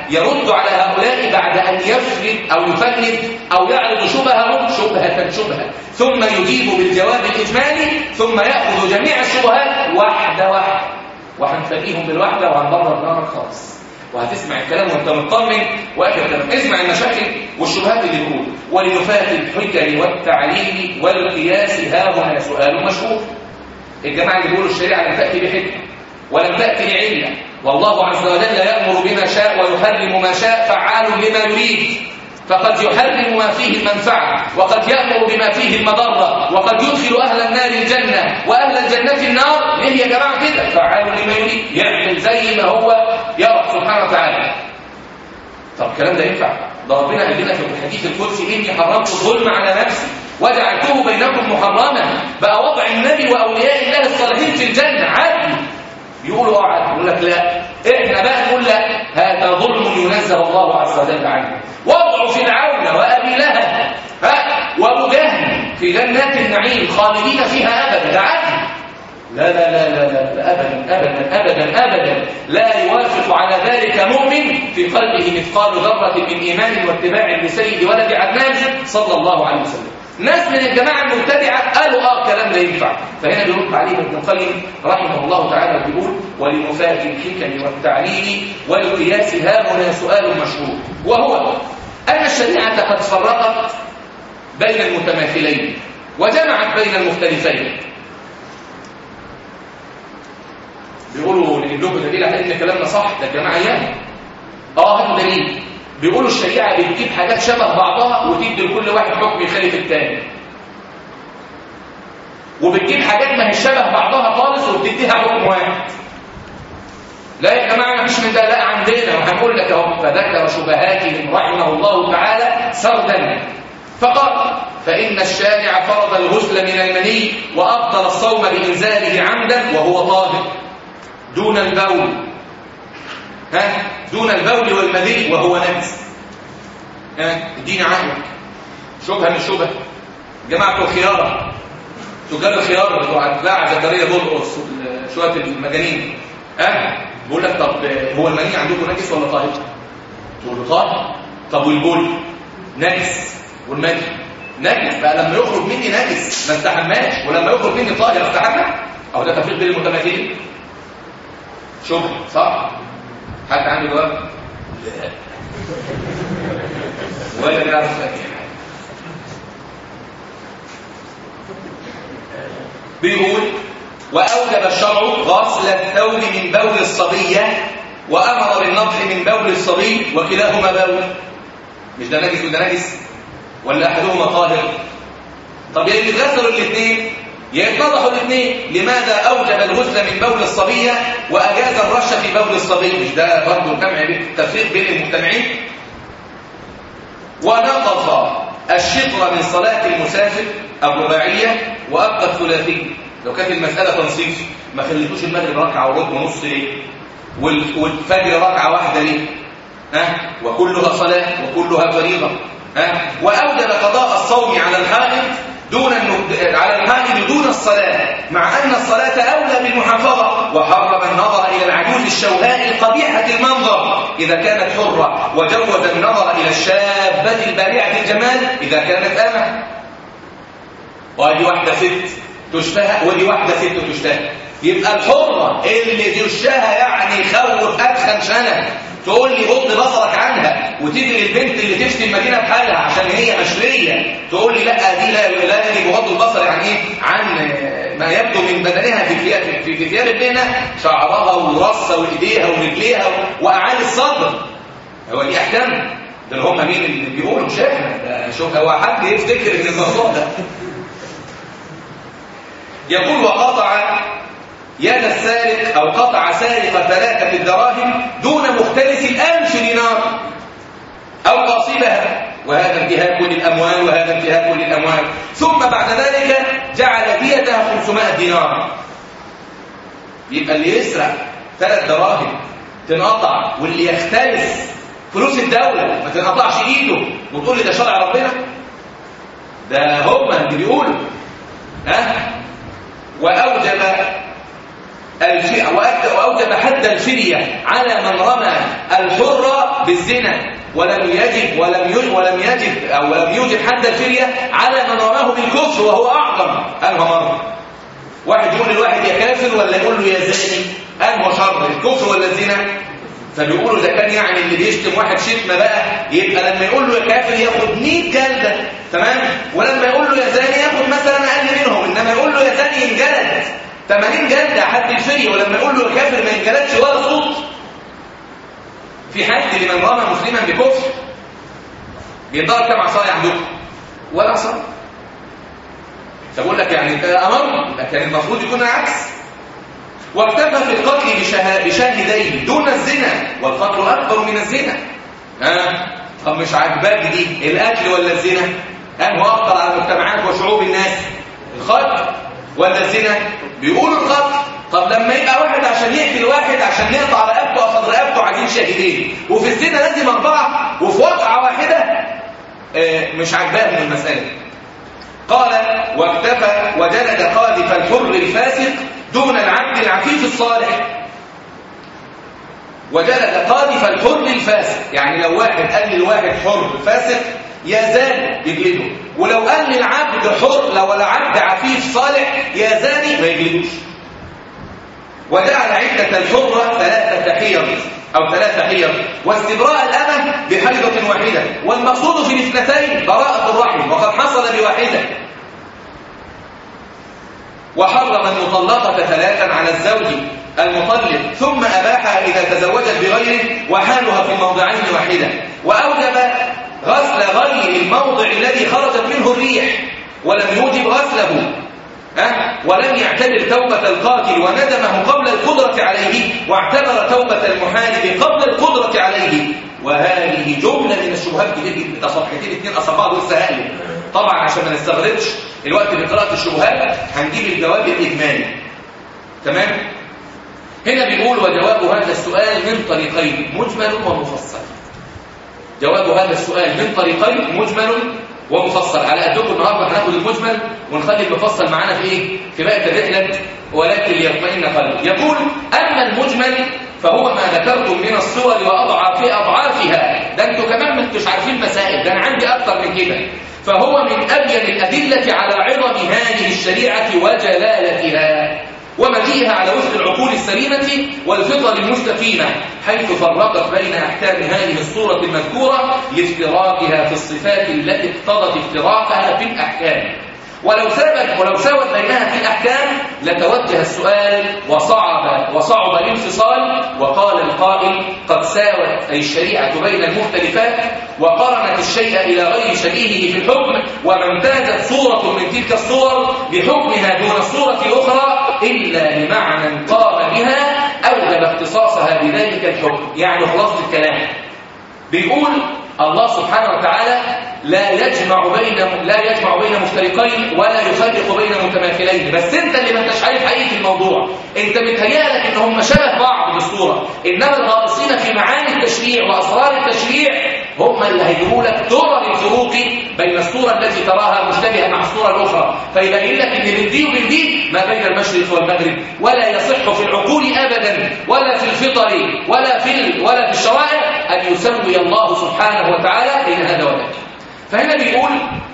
يرد على هؤلاء بعد أن يفرد أو يفند أو يعرض شبههم شبهة شبهة ثم يجيب بالجواب الإجمالي ثم يأخذ جميع الشبهات واحدة واحدة وهنفديهم بالواحدة وهنبرر نارك خالص وهتسمع الكلام وانت مطمن واخر كلام اسمع المشاكل والشبهات اللي بيقول ولنفاة الحكم والتعليل والقياس ها هنا سؤال مشهور الجماعه اللي بيقولوا الشريعه لم تاتي بحكمه ولم تاتي لعله والله عز وجل يامر بما شاء ويحرم ما شاء فعال لما يريد فقد يحرم ما فيه المنفعة وقد يأمر بما فيه المضرة وقد يدخل أهل النار الجنة وأهل الجنة النار ليه يا جماعة كده فعال لما يريد يعمل زي ما هو يرى سبحانه وتعالى طب الكلام ده ينفع ده ربنا قال لنا في الحديث القدسي إني حرمت الظلم على نفسي وجعلته بينكم محرما بقى وضع النبي وأولياء الله الصالحين في الجنة عادي يقولوا اه عادي يقول لك لا احنا بقى نقول لا هذا ظلم ينزه الله عز وجل عنه وضع فرعون وابي لهب ها وابو جهل في جنات النعيم خالدين فيها ابدا ده عدل لا لا لا لا لا, لا ابدا ابدا ابدا ابدا لا يوافق على ذلك مؤمن في قلبه مثقال ذره من ايمان واتباع لسيد ولد عدنان صلى الله عليه وسلم ناس من الجماعة المبتدعة قالوا اه الكلام ده ينفع فهنا بيرد عليه ابن القيم رحمه الله تعالى بيقول ولمفاد الحكم والتعليل والقياس ها هنا سؤال مشهور وهو أن الشريعة قد فرقت بين المتماثلين وجمعت بين المختلفين بيقولوا نجيب لكم دليل على ان كلامنا صح ده الجماعه يعني اه هاتوا دليل بيقولوا الشريعة بتجيب حاجات شبه بعضها وتدي لكل واحد حكم يخالف الثاني وبتجيب حاجات ما هي شبه بعضها خالص وبتديها حكم واحد لا يا جماعه مفيش من ده لا عندنا وهنقول لك اهو فذكر شبهاتهم رحمه الله تعالى سردا فقال فإن الشارع فرض الغسل من المني وأبطل الصوم بإنزاله عمدا وهو طاهر دون البول ها دون البول والمذي وهو نجس ها اديني عقلك شبهه من الشبه جماعه الخياره تجار الخيار بتوع اتباع زكريا برقص شويه المجانين ها بقول لك طب هو المني عندكم نجس ولا طاهر تقول له طاهر طب والبول نجس والمني نجس بقى لما يخرج مني نجس ما استحماش ولما يخرج مني طاهر استحمى او ده تفريق بين المتماثلين شبهه صح حد عنده جواب لا ولا يعرف بيقول وأوجب الشرع غسل الثوب من بول الصبية وأمر بالنضح من بول الصبي وكلاهما بول مش ده نجس وده نجس ولا أحدهما طاهر طب يا يتغسلوا الاثنين يتضحوا الاثنين لماذا أوجب الغسل من بول الصبية وأجاز الرش في بول الصبي مش ده برضه جمع تفريق بين المجتمعين ونقض الشطر من صلاة المسافر الرباعية وأبقى الثلاثية لو كانت المسألة تنصيف ما خليتوش المغرب ركعة وربع ونص ليه والفجر ركعة واحدة ليه ها وكلها صلاة وكلها فريضة ها وأوجب قضاء الصوم على الحائض دون على الحائض دون الصلاة مع أن الصلاة أولى بالمحافظة وحرم النظر إلى العجوز الشوهاء القبيحة المنظر إذا كانت حرة وجوز النظر إلى الشابة البارعة الجمال إذا كانت أمة ودي واحدة ست تشتهى ودي واحدة ست تشتهى يبقى الحرة اللي تشتهى يعني خوف أدخن سنة تقول لي غض بصرك عنها وتيجي للبنت اللي تشتي المدينه بحالها عشان هي مشريه تقول لي لا دي لا لا يجب غض البصر يعني ايه عن ما يبدو من بدنها في ثياب في, في ثياب البنه شعرها وراسها وايديها ورجليها واعالي الصدر هو دي احكام ده اللي هم مين اللي بيقولوا مش احنا شوف هو حد يفتكر ان الموضوع ده يقول وقطع يد السارق أو قطع سارق ثلاثة الدراهم دون مختلف الأنف دينار أو قاصبها وهذا انتهاك للأموال وهذا انتهاك للأموال ثم بعد ذلك جعل ديتها 500 دينار يبقى اللي يسرق ثلاث دراهم تنقطع واللي يختلس فلوس الدولة ما تنقطعش ايده وتقول لي ده شرع ربنا ده هم اللي بيقولوا ها وأوجب الفئة وأوجب حد الفرية على من رمى الحرة بالزنا ولم يجب ولم يجب ولم يجب او لم يوجب حد الفريه على من رماه بالكفر وهو اعظم انه مره واحد يقول للواحد يا كافر ولا يقول له يا زاني انه شر الكفر ولا الزنا فبيقولوا ده كان يعني اللي بيشتم واحد شتمه بقى يبقى لما يقول له يا كافر ياخد 100 جلده تمام ولما يقول له يا زاني ياخد مثلا اقل منهم انما يقول له يا زاني ينجلد 80 جلده حد الفري ولما يقول له يا كافر ما ينجلدش ولا صوت في حد لمن رمى مسلما بكفر بيضرب كم عصايه عندكم ولا عصايه فبقول لك يعني انت امر كان المفروض يكون العكس واكتفى في القتل بشاهدين دون الزنا والقتل اكبر من الزنا ها طب مش عاجباك دي القتل ولا الزنا انه اخطر على المجتمعات وشعوب الناس القتل ولا الزنا بيقولوا القتل طب لما يبقى واحد عشان يقتل واحد عشان نقطع رقبته اخذ رقبته عايزين شاهدين وفي الزنا لازم اربعه وفي وقعه واحده اه مش عاجباهم المساله قال واكتفى وجلد قاذف الحر الفاسق دون العبد العفيف الصالح وجلد قاذف الحر الفاسق يعني لو واحد قال للواحد حر فاسق يا زاني يجلده ولو قال للعبد حر لو العبد عفيف صالح يا زاني ما يجلدوش وجعل عدة الحرة ثلاثة حيض أو ثلاثة حيض واستبراء الأمة بحيضة واحدة والمقصود في الاثنتين براءة الرحم وقد حصل بواحدة وحرم المطلقة ثلاثا على الزوج المطلق ثم أباحها إذا تزوجت بغيره وحالها في موضعين واحدة وأوجب غسل غير الموضع الذي خرجت منه الريح ولم يوجب غسله أه؟ ولم يعتبر توبة القاتل وندمه قبل القدرة عليه واعتبر توبة المحارب قبل القدرة عليه وهذه جملة من الشبهات كتير جدا ده صفحتين اثنين أصفار دول سهل طبعا عشان ما نستغرقش الوقت بقراءة الشبهات هنجيب الجواب الإجمالي تمام هنا بيقول وجواب هذا السؤال من طريقين مجمل ومفصل جواب هذا السؤال من طريقين مجمل ومفصل على قدكم النهارده هناخد المجمل ونخلي المفصل معانا في ايه في بقيه الرحله ولكن ليطمئن قلبي يقول اما المجمل فهو ما ذكرتم من الصور واضعاف اضعافها ده انتوا كمان ما انتوش عارفين مسائل ده انا عندي اكتر من كده فهو من ابين الادله على عظم هذه الشريعه وجلالتها ومجيئها على وفق العقول السليمة والفطر المستقيمة حيث فرقت بين أحكام هذه الصورة المذكورة لافتراقها في الصفات التي اقتضت افتراقها في الأحكام ولو سابت ولو ساوت بينها في الأحكام لتوجه السؤال وصعب وصعب الانفصال وقال القائل قد ساوت أي الشريعة بين المختلفات وقرنت الشيء إلى غير شبيهه في الحكم وما امتازت صورة من تلك الصور بحكمها دون الصورة الأخرى إلا لمعنى قام بها أوجب اختصاصها بذلك الحكم يعني خلاصة الكلام بيقول الله سبحانه وتعالى لا يجمع بين لا يجمع بين مفترقين ولا يفرق بين متماثلين بس انت اللي ما انتش عارف حقيقه الموضوع انت متهيألك ان هم شبه بعض بالصوره انما الغائصين في معاني التشريع واسرار التشريع هم اللي هيجيبوا لك دور الفروق بين الصوره التي تراها مشتبهه مع الصوره الاخرى فيبين لك ان من دي ومن دي ما بين المشرق والمغرب ولا يصح في العقول ابدا ولا في الفطر ولا في ولا في الشرائع ان يسوي الله سبحانه وتعالى بين هذا وذاك فهنا بيقول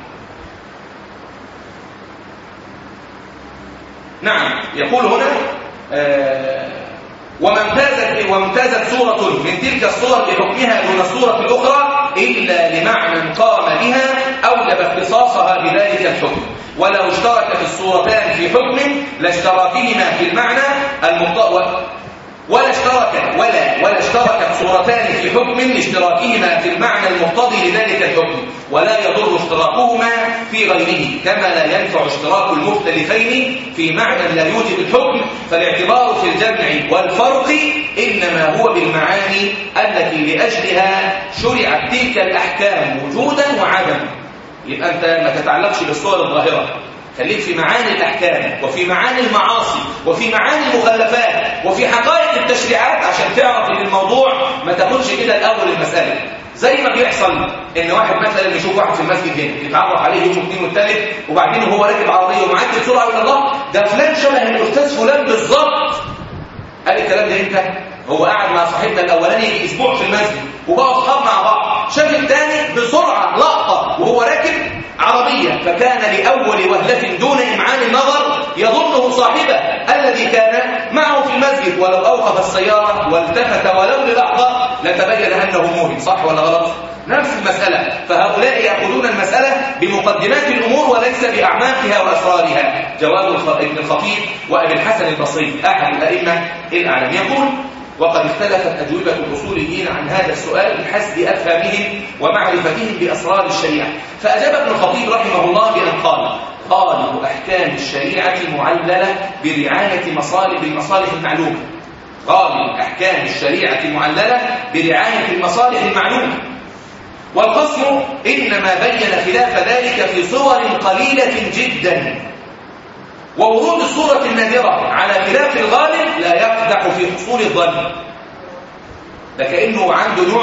نعم يقول هنا آه وما امتازت وامتازت صورة من تلك الصور بحكمها دون الصورة الأخرى إلا لمعنى قام بها أوجب اختصاصها بذلك الحكم ولو اشتركت الصورتان في حكم لاشتراكهما في المعنى المطلق ولا اشترك ولا ولا اشتركت صورتان في حكم لاشتراكهما في المعنى المقتضي لذلك الحكم ولا يضر اشتراكهما في غيره كما لا ينفع اشتراك المختلفين في معنى لا يوجب الحكم فالاعتبار في الجمع والفرق انما هو بالمعاني التي لاجلها شرعت تلك الاحكام وجودا وعدما يبقى انت ما تتعلقش بالصور الظاهره خليك في معاني الأحكام وفي معاني المعاصي وفي معاني المخلفات وفي حقائق التشريعات عشان تعرف ان الموضوع ما تاخدش كده الاول المسألة زي ما بيحصل ان واحد مثلا يشوف واحد في المسجد هنا يتعرف عليه يوم اثنين والثالث وبعدين وهو راكب عربيه ومعدي بسرعه يقول الله ده فلان شبه الاستاذ فلان بالظبط قال الكلام ده امتى؟ هو قاعد مع صاحبنا الاولاني يجي اسبوع في المسجد وبقوا اصحاب مع بعض شاف الثاني بسرعه لقطه وهو راكب عربيه فكان لاول وهله دون امعان النظر يظنه صاحبه الذي كان معه في المسجد ولو اوقف السياره والتفت ولو للحظه لتبين انه موهن صح ولا غلط نفس المسألة فهؤلاء يأخذون المسألة بمقدمات الأمور وليس بأعماقها وأسرارها جواب ابن الخطيب وأبي الحسن البصري أحد الأئمة الأعلام يقول وقد اختلفت أجوبة الأصوليين عن هذا السؤال بحسب أفهامهم ومعرفتهم بأسرار الشريعة فأجاب ابن الخطيب رحمه الله بأن قال قالوا أحكام الشريعة معللة برعاية مصالح المصالح المعلومة قالوا أحكام الشريعة معللة برعاية المصالح المعلومة والقسم إنما بين خلاف ذلك في صور قليلة جدا وورود الصورة النادرة على خلاف الغالب لا يقدح في حصول الظن ده كأنه عنده نوع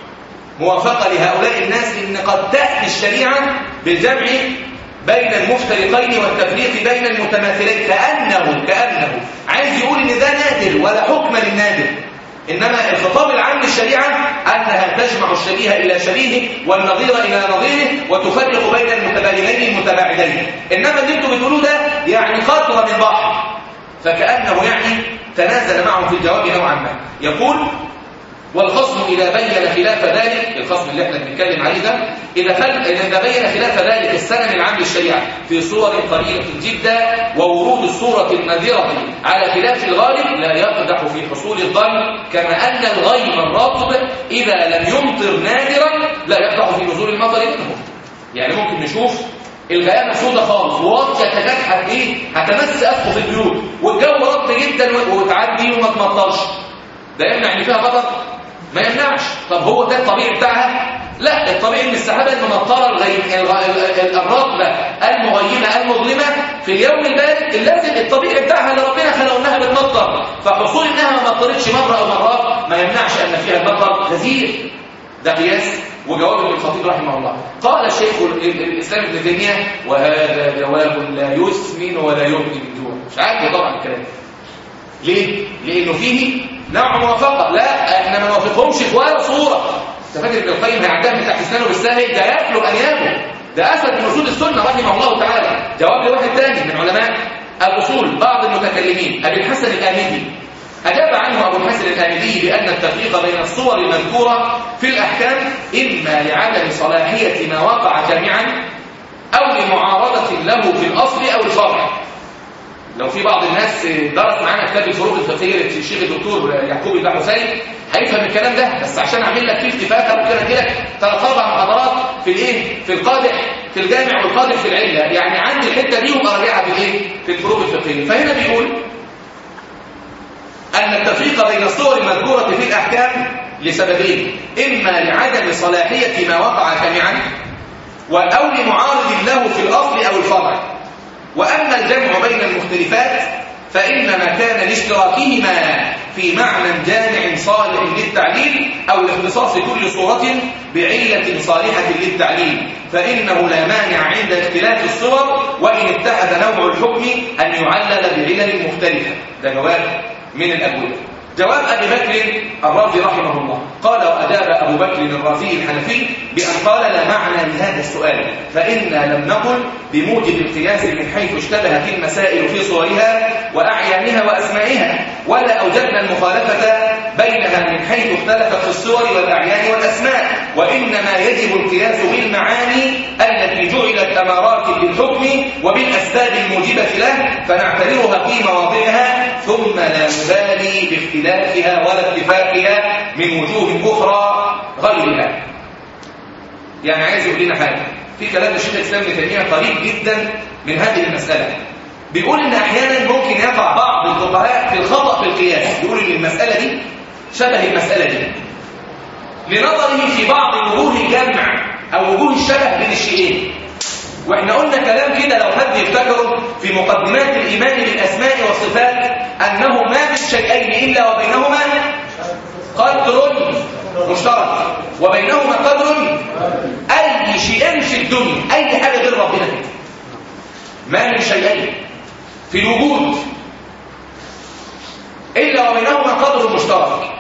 موافقة لهؤلاء الناس إن قد تأتي الشريعة بالجمع بين المفترقين والتفريق بين المتماثلين كأنه كأنه عايز يقول إن ده نادر ولا حكم للنادر إنما الخطاب العام للشريعة أنها تجمع الشبيه إلى شبيهه والنظير إلى نظيره وتفرق بين المتباينين المتباعدين إنما اللي انتم بتقولوه ده يعني قطرة من بحر فكأنه يعني تنازل معهم في الجواب نوعا ما يقول والخصم إذا بين خلاف ذلك الخصم اللي احنا بنتكلم عليه ده إذا, فل... إذا بين خلاف ذلك السنن العام للشريعة في صور قليلة جدا وورود الصورة النذرة على خلاف الغالب لا يقدح في حصول الظن كما أن الغيم الرطب إذا لم يمطر نادرا لا يقدح في نزول المطر منه يعني ممكن نشوف الغيامة سودة خالص وواطية تكاد ايه هتمس أسقف البيوت والجو رطب جدا وتعدي وما تمطرش ده يمنع ان فيها مطر ما يمنعش طب هو ده الطبيعي بتاعها لا الطبيعي من السحابه الممطره الغيم الرطبه المغيمه المظلمه في اليوم البارد اللازم الطبيعي بتاعها اللي ربنا خلقه انها بتمطر فحصول انها ما مطرتش مره او مرات ما يمنعش ان فيها المطر غزير ده قياس وجواب ابن الخطيب رحمه الله قال الشيخ الاسلام ابن تيميه وهذا جواب لا يسمن ولا يغني من جوع مش عارف طبعا الكلام ليه لانه فيه نوع موافقه لا احنا ما نوافقهمش في ولا صوره انت فاكر ابن القيم هيعتمد تحت اسنانه بالسهل ده يخلق انيابه ده اسد من اصول السنه رحمه الله تعالى جواب لواحد ثاني من علماء الاصول بعض المتكلمين ابي الحسن الاميدي أجاب عنه أبو الحسن الآمدي بأن التفريق بين الصور المذكورة في الأحكام إما لعدم صلاحية ما وقع جامعا أو لمعارضة له في الأصل أو الفرع لو في بعض الناس درس معانا كتاب الفروق الفقهيه للشيخ الدكتور يعقوب بن حسين هيفهم الكلام ده بس عشان اعمل لك فيه التفاته ممكن ادي لك ثلاث اربع محاضرات في الايه في القادح في الجامع والقادح في العله يعني عندي الحته دي وبراجعها في الايه في الفروق الفقهيه فهنا بيقول ان التفريق بين الصور المذكوره في الاحكام لسببين اما لعدم صلاحيه ما وقع جميعا او لمعارض له في الاصل او الفرع وأما الجمع بين المختلفات فإنما كان لاشتراكهما في معنى جامع صالح للتعليل أو لاختصاص كل صورة بعلة صالحة للتعليل فإنه لا مانع عند اختلاف الصور وإن اتحد نوع الحكم أن يعلل بعلل مختلفة ده جواب من الأبواب جواب أبي بكر الرازي رحمه الله قال وأجاب أبو بكر الرازي الحنفي بأن قال لا معنى لهذا السؤال فإنا لم نقل بموجب القياس من حيث اشتبهت المسائل في صورها وأعيانها وأسمائها ولا أوجدنا المخالفة بينها من حيث اختلفت في الصور والأعيان والأسماء وإنما يجب القياس بالمعاني التي جعلت أمارات للحكم وبالأسباب الموجبة له فنعتبرها في مواضعها ثم لا نبالي باختلافها ولا اتفاقها من وجوه أخرى غيرها يعني عايز يقول لنا حاجة في كلام الشيخ الإسلام ابن تيمية قريب جدا من هذه المسألة بيقول ان احيانا ممكن يقع بعض الفقهاء في الخطأ في القياس بيقول ان المسألة دي شبه المسألة دي لنظره في بعض وجوه الجمع او وجوه الشبه بين الشيئين واحنا قلنا كلام كده لو حد يفتكره في مقدمات الايمان بالاسماء والصفات انه ما من شيئين الا وبينهما قدر مشترك وبينهما قدر اي شيئين في الدنيا اي حاجه غير ربنا كده ما من شيئين في الوجود إلا وبينهما قدر مشترك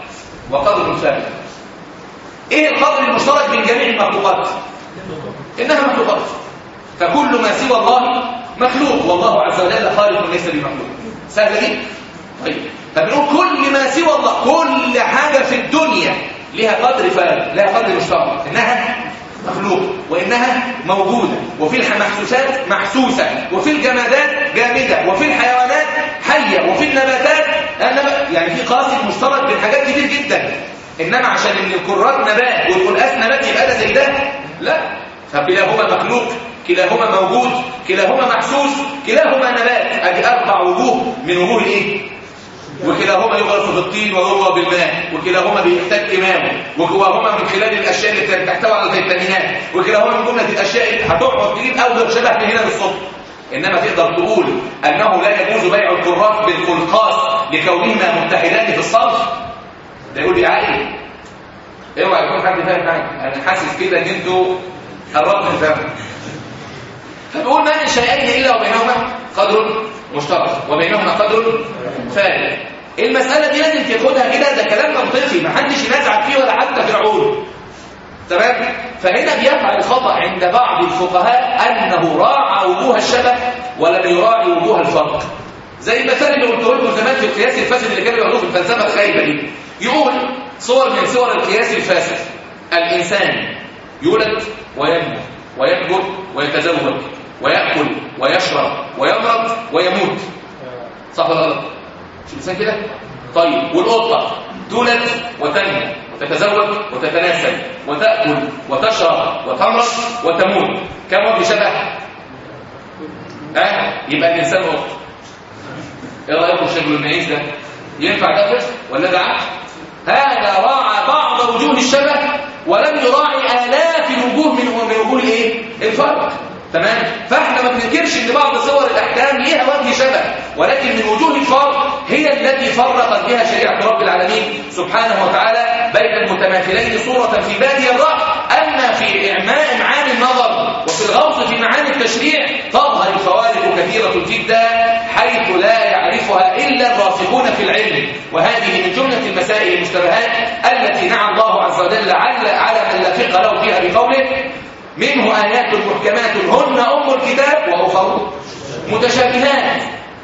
وقدر ثابت ايه القدر المشترك بين جميع المخلوقات انها مخلوقات فكل ما سوى الله مخلوق والله عز وجل خالق ليس بمخلوق سهله دي طيب فبنقول كل ما سوى الله كل حاجه في الدنيا لها قدر فارغ لها قدر مشترك انها مخلوق وانها موجوده وفي المحسوسات محسوسه وفي الجمادات جامده وفي الحيوانات حيه وفي النباتات يعني في قاسم مشترك بين حاجات كتير جدا انما عشان ان الكرات نبات والقلقاس نبات يبقى ده زي ده لا فكلاهما مخلوق كلاهما موجود كلاهما محسوس كلاهما نبات ادي اربع وجوه من وجوه الايه وكلاهما يغرف في الطين ويروى بالماء وكلاهما بيحتاج امامه وكلاهما من خلال الاشياء اللي تحتوي على الفيتامينات وكلاهما من جمله الاشياء اللي هتقعد تجيب اول شبه من هنا للصبح انما تقدر تقول انه لا يجوز بيع الكرات بالقلقاس لكونهما متحدان في الصرف ده يقول لي عادي اوعى يكون حد فاهم حاجه انا حاسس كده ان انتوا قربتوا تفهموا فبيقول ما من شيئين الا وبينهما قدر مشترك وبينهما قدر فارق المساله دي لازم تاخدها كده ده كلام منطقي ما حدش ينازعك فيه ولا حتى فرعون تمام فهنا بيقع الخطا عند بعض الفقهاء انه راعى وجوه الشبه ولم يراعي وجوه الفرق زي المثال اللي قلته لكم زمان في القياس الفاسد اللي كانوا يقولوه في الفلسفه الخايبه دي يقول صور من صور القياس الفاسد الانسان يولد وينمو ويكبر ويتزوج ويأكل ويشرب ويمرض ويموت صح ولا غلط مش الانسان كده طيب والقطه تولد وتنمو وتتزوج وتتناسل وتأكل وتشرب وتمرض وتموت كم وجه شبه ها أه؟ يبقى الانسان قطه ايه رايكم في شكل المعيز ده ينفع ده ولا ده عكس هذا راعى بعض وجوه الشبه ولم يراعي آلاف الوجوه من من وجوه الايه الفرق تمام فاحنا ما بننكرش ان بعض صور الاحكام ليها وجه شبه ولكن من وجوه الفرق هي التي فرقت بها شريعه رب العالمين سبحانه وتعالى بين المتماثلين صوره في بادي الراي اما في اعماء معاني النظر وفي الغوص في معاني التشريع تظهر الفوارق كثيره جدا حيث لا يعرفها الا الراسخون في العلم وهذه من جمله المسائل المشتبهات التي نعى الله عز وجل على على من لا فقه له فيها بقوله منه آيات محكمات هن أم الكتاب وأخر متشابهات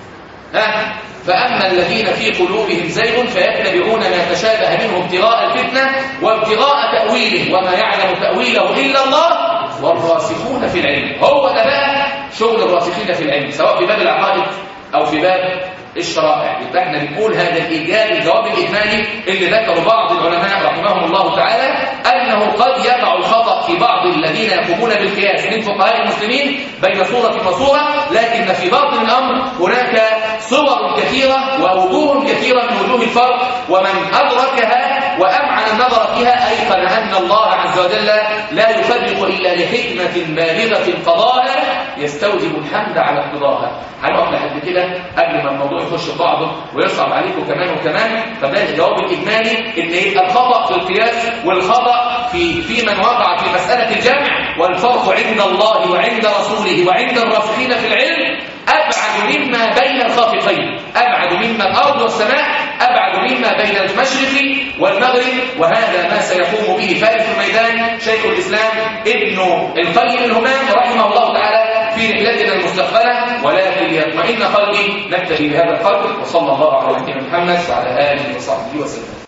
ها فأما الذين في قلوبهم زيغ فيتبعون ما تشابه منه ابتغاء الفتنة وابتغاء تأويله وما يعلم تأويله إلا الله والراسخون في العلم هو ده بقى شغل الراسخين في العلم سواء في باب العقائد أو في باب الشرائع يبقى احنا بنقول هذا الايجاب الجواب الاجمالي اللي ذكره بعض العلماء رحمهم الله تعالى انه قد يقع الخطا في بعض الذين يقومون بالقياس من فقهاء المسلمين بين صوره وصوره لكن في باطن الامر هناك صور كثيره ووجوه كثيره من وجوه الفرق ومن ادركها وامعن النظر فيها ايقن ان الله عز وجل لا يفرق الا لحكمه بالغه قضاها يستوجب الحمد على اقتضاها هنقف لحد كده قبل ما الموضوع يخش في بعضه ويصعب عليكم كمان وكمان فده الجواب الاجمالي ان يبقى الخطا في القياس والخطا في في من وقع في مساله الجمع والفرق عند الله وعند رسوله وعند الراسخين في العلم ابعد مما بين الخافقين ابعد مما الارض والسماء ابعد مما بين المشرق والمغرب وهذا ما سيقوم به فارس الميدان شيخ الاسلام ابن القيم الهمام رحمه الله تعالى في رحلتنا المستقبله ولكن ليطمئن قلبي نكتفي بهذا القدر وصلى الله على نبينا محمد وعلى اله وصحبه وسلم